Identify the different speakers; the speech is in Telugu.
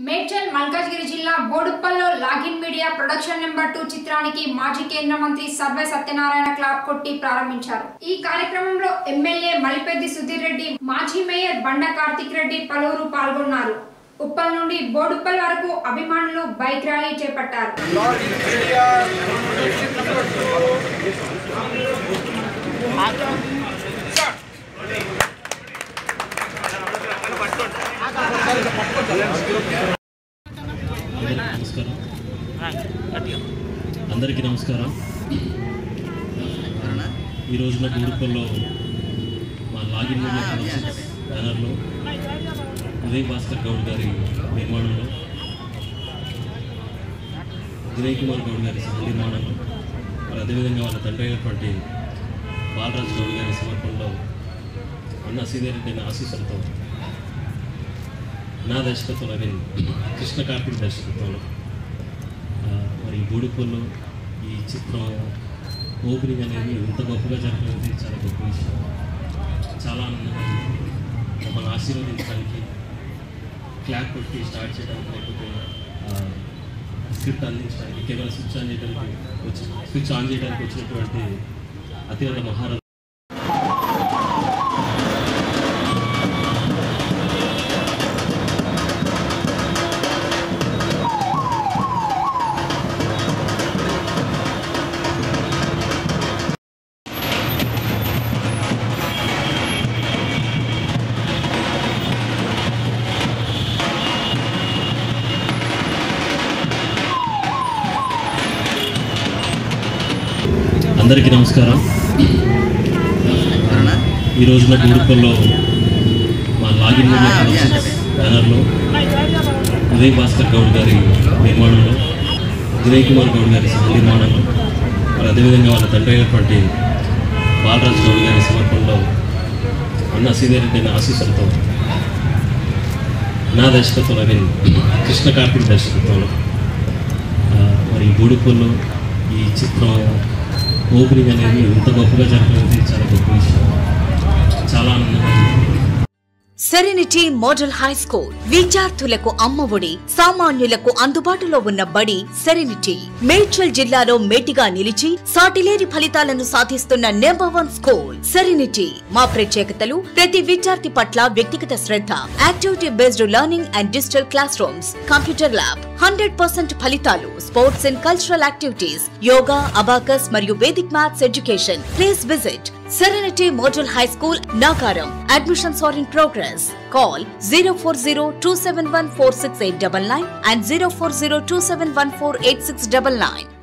Speaker 1: మేడ్చల్ మల్కాజ్గిరి జిల్లా బోడుప్పల్లో login media production number two చిత్రానికి మాజీ కేంద్ర మంత్రి సర్వే సత్యనారాయణ క్లాప్ కొట్టి ప్రారంభించారు ఈ కార్యక్రమంలో ఎమ్మెల్యే మలిపెద్ది సుధీర్ రెడ్డి మాజీ మేయర్ బండ కార్తిక్ రెడ్డి పలువురు పాల్గొన్నారు ఉప్పల్ నుండి బోడుప్పల్ వరకు అభిమానులు బైక్ ర్యాలీ చేపట్టారు
Speaker 2: login media production number two
Speaker 3: నమస్కారం అందరికీ నమస్కారం ఈ రోజున గురుకుల్లో మా లాగిన్ మీడియా ప్రొడక్షన్స్ బ్యానర్లో ఉదయ్ భాస్కర్ గౌడ్ గారి నిర్మాణంలో వినయ్ కుమార్ గౌడ్ గారి సహ నిర్మాణంలో మరి అదేవిధంగా వాళ్ళ తండ్రి అయినటువంటి బాలరాజ్ గౌడ్ గారి సమర్పణలో అన్న సీనియర్ అయిన ఆశీస్సులతో నా దర్శకత్వం నవీన్ కృష్ణ కార్తీక్ దర్శకత్వంలో ఆ, మరి బూడిపల్లు ఈ చిత్రం ఓపెనింగ్ అనేది ఇంత గొప్పగా జరగలేదు చాలా గొప్ప విషయం చాలా ఆనందంగా ఉంది మమ్మల్ని ఆశీర్వదించడానికి క్లాప్ కొట్టి స్టార్ట్ చేయడానికి లేకపోతే స్క్రిప్ట్ అందించడానికి కేవలం స్విచ్ ఆన్ చేయడానికి వచ్చి స్విచ్ ఆన్ చేయడానికి వచ్చినటువంటి అతిరథ మహారాజు అందరికీ నమస్కారం ఈ రోజున గురుకుల్లో మా లాగిన్ మీడియా ప్రొడక్షన్స్ బ్యానర్లో ఉదయ్ భాస్కర్ గౌడ్ గారి నిర్మాణంలో వినయ్ కుమార్ గౌడ్ గారి సహ నిర్మాణంలో మరి అదేవిధంగా వాళ్ళ తండ్రి అయినటువంటి బాలరాజ్ గౌడ్ గారి సమర్పణలో అన్న సీనియర్ అయిన ఆశీస్సులతో నా దర్శకత్వం నవీన్ కృష్ణ కార్తీక్ దర్శకత్వంలో ఆ, మరి బూడిపల్లు ఈ చిత్రం ఓపెనింగ్ అనేది ఇంత గొప్పగా జరగలేదు చాలా గొప్ప విషయం చాలా ఆనందంగా ఉంది
Speaker 4: సెరెనిటీ మోడల్ హై స్కూల్ విద్యార్థులకు అమ్మఒడి సామాన్యులకు అందుబాటులో ఉన్న బడి సెరెనిటీ మేడ్చల్ జిల్లాలో మేటిగా నిలిచి సాటిలేని ఫలితాలను సాధిస్తున్న నెంబర్ వన్ స్కూల్ సెరెనిటీ మా ప్రత్యేకతలు ప్రతి విద్యార్థి పట్ల వ్యక్తిగత శ్రద్ధ activity based learning and digital classrooms computer lab hundred percent ఫలితాలు sports and cultural activities yoga abacus మరియు Vedic maths education please visit Serenity Model High School, Nagaram. Admissions are in progress. Call 040 and 040